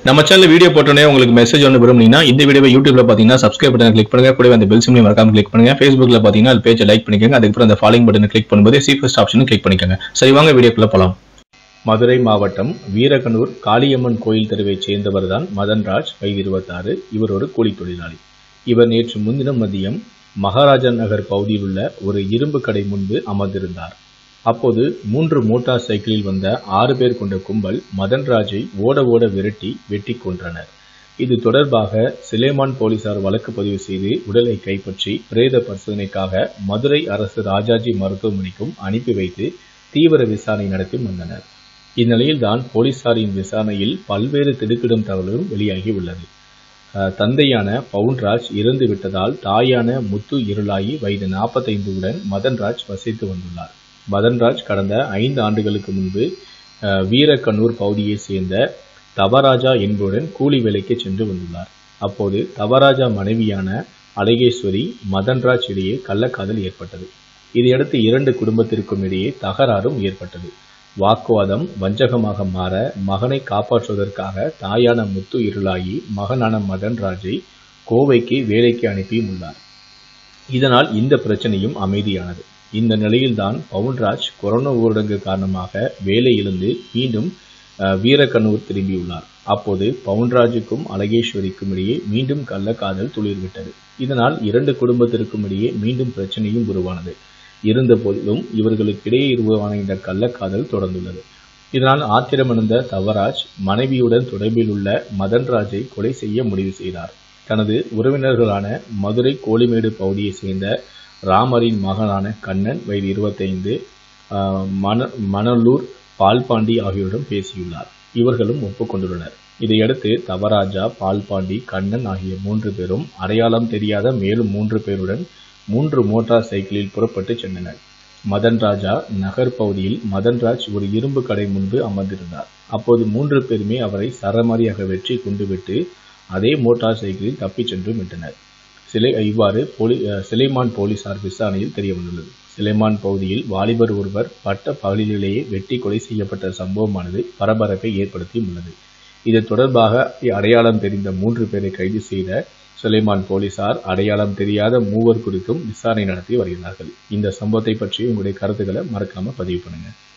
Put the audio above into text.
நம்ம channel video போட்டோன்னே உங்களுக்கு மெசேஜ் ஒன்று விரும்புனீங்கன்னா இந்த வீடியோவை யூடியூப்ல பார்த்தீங்கன்னா சப்ஸ்கிரைப் பட்டன் கிளிக் பண்ணுங்க கூடவே அந்த பெல் சிம்லையும் மறக்காம கிளிக் பண்ணுங்க ஃபேஸ்புக்ல பார்த்தீங்கன்னா அது பேஜை லைக் பண்ணிக்கோங்க அதுக்கப்புறம் அந்த ஃபாலோயிங் பட்டனை கிளிக் பண்ணும்போது சி ஃபர்ஸ்ட் ஆப்ஷனும் கிளிக் பண்ணிக்கோங்க சரி வாங்க வீடியோக்குள்ள போலாம் மதுரை மாவட்டம் வீரகனூர் காளியம்மன் கோயில் தெருவைச் சேர்ந்தவர் தான் மதன்ராஜ் வயது இருபத்தாறு இவர் ஒரு கூலி தொழிலாளி இவர் நேற்று முன்தினம் மதியம் மகாராஜா நகர் பகுதியில் உள்ள ஒரு இரும்பு கடை முன்பு அமர்ந்திருந்தார் அப்போது மூன்று மோட்டார் சைக்கிளில் வந்த ஆறு பேர் கொண்ட கும்பல் மதன்ராஜை ஓட ஓட விரட்டி வெட்டி கொன்றனர் இது தொடர்பாக சிலேமான் போலீசார் வழக்கு பதிவு செய்து உடலை கைப்பற்றி பிரேத பரிசோதனைக்காக மதுரை அரசு ராஜாஜி மருத்துவமனைக்கும் அனுப்பி வைத்து தீவிர விசாரணை நடத்தி வந்தனர் இந்நிலையில்தான் போலீசாரின் விசாரணையில் பல்வேறு திடுக்கிடும் தகவல்களும் வெளியாகி உள்ளது அஹ், தந்தையான பவுன்ராஜ் இறந்து விட்டதால் தாயான முத்து இருளாயி வயது 45 உடன் மதன்ராஜ் வசித்து வந்துள்ளார் மதன்ராஜ் கடந்த ஐந்து ஆண்டுகளுக்கு முன்பு அஹ், வீரக்கண்ணூர் பகுதியைச் சேர்ந்த தவராஜா என்பவருடன் கூலி வேலைக்கு சென்று வந்துள்ளார் அப்போது தவராஜா மனைவியான அழகேஸ்வரி மதன்ராஜ் இடையே கள்ளக்காதல் ஏற்பட்டது இதையடுத்து இரண்டு குடும்பத்திற்கும் இடையே தகராறும் ஏற்பட்டது வாக்குவாதம் வஞ்சகமாக மாற மகனை காப்பாற்றுவதற்காக தாயான முத்து இருளாயி மகனான மதன்ராஜை கோவைக்கு வேலைக்கு அனுப்பியும் உள்ளார் இதனால் இந்த பிரச்சனையும் அமைதியானது இந்த நிலையில்தான் பவுன்ராஜ் கொரோனா ஊரடங்கு காரணமாக வேலையிலிருந்து மீண்டும் அஹ், வீரக்கண்ணூர் திரும்பியுள்ளார் அப்போது பவுன்ராஜுக்கும் அழகேஸ்வரிக்கும் இடையே மீண்டும் கள்ளக்காதல் துளிர்விட்டது இதனால் இரண்டு குடும்பத்திற்கும் இடையே மீண்டும் பிரச்சனையும் உருவானது இருந்த போதிலும் இவர்களுக்கிடையே உருவான இந்த கள்ளக்காதல் தொடர்ந்துள்ளது இதனால் ஆத்திரமடைந்த தவராஜ் மனைவியுடன் தொடர்பில் உள்ள மதன்ராஜை கொலை செய்ய முடிவு செய்தார் தனது உறவினர்களான மதுரை கோலிமேடு பகுதியைச் சேர்ந்த ராமரின் மகனான கண்ணன் வயது இருபத்தைந்து மண மணலூர் பால்பாண்டி ஆகியோரிடம் பேசியுள்ளார் இவர்களும் ஒப்புக்கொண்டுள்ளனர் இதையடுத்து தவராஜா பால்பாண்டி கண்ணன் ஆகிய மூன்று பேரும் அடையாளம் தெரியாத மேலும் மூன்று பேருடன் மூன்று மோட்டார் சைக்கிளில் புறப்பட்டு சென்றனர் மதன் ராஜா நகர் பகுதியில் மதன்ராஜ் ஒரு இரும்பு கடை முன்பு அமர்ந்திருந்தார் அப்போது மூன்று பேருமே அவரை சரமாரியாக வெற்றி குண்டுவிட்டு அதே மோட்டார் சைக்கிளில் தப்பிச் சென்று விட்டனர் சிலை இவ்வாறு போலி அஹ், சிலைமான் போலீசார் விசாரணையில் தெரிய வந்துள்ளது சிலைமான் பகுதியில் வாலிபர் ஒருவர் பட்ட பகலிலேயே வெட்டி கொலை செய்யப்பட்ட சம்பவமானது பரபரப்பை ஏற்படுத்தியும் உள்ளது இது தொடர்பாக அடையாளம் தெரிந்த மூன்று பேரை கைது செய்த சுலைமான் போலீசார் அடையாளம் தெரியாத மூவர் குறித்தும் விசாரணை நடத்தி வருகிறார்கள் இந்த சம்பவத்தை பற்றி உங்களுடைய கருத்துக்களை மறக்காம பதிவு பண்ணுங்க